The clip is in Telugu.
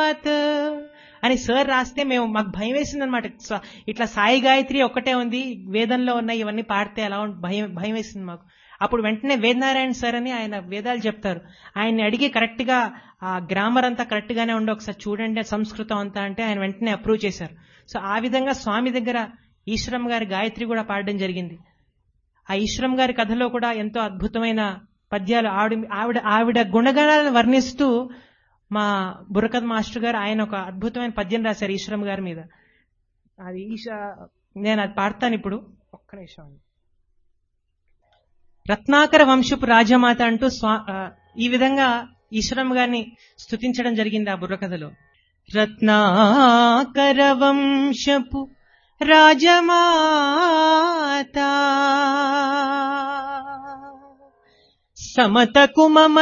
సాక్షాత్ అని సార్ రాస్తే మేము మాకు భయం వేసింది అనమాట ఇట్లా సాయి గాయత్రి ఒక్కటే ఉంది వేదంలో ఉన్న ఇవన్నీ పాడితే ఎలా ఉంటుంది భయం భయం వేసింది మాకు అప్పుడు వెంటనే వేదనారాయణ సార్ అని ఆయన వేదాలు చెప్తారు ఆయన్ని అడిగి కరెక్ట్ గా ఆ గ్రామర్ అంతా కరెక్ట్ గానే ఉండి ఒకసారి చూడండి సంస్కృతం అంతా అంటే ఆయన వెంటనే అప్రూవ్ చేశారు సో ఆ విధంగా స్వామి దగ్గర ఈశ్వరం గారి గాయత్రి కూడా పాడడం జరిగింది ఆ ఈశ్వరం గారి కథలో కూడా ఎంతో అద్భుతమైన పద్యాలు ఆవిడ ఆవిడ ఆవిడ గుణగణాలను వర్ణిస్తూ మా బుర్రకథ మాస్టర్ గారు ఆయన ఒక అద్భుతమైన పద్యం రాశారు ఈశ్వరం గారి మీద అది ఈశ నేను అది పాడతాను ఇప్పుడు ఒక్క నిమిషం అండి. రత్నాకర వంశపు రాజమాత అంటూ స్వా ఆ, ఈ విధంగా ఈశ్వరం గారిని స్తుతించడం జరిగింది ఆ బుర్రకథలో రత్నాకర వంశపు రాజమాత సమతకు మమ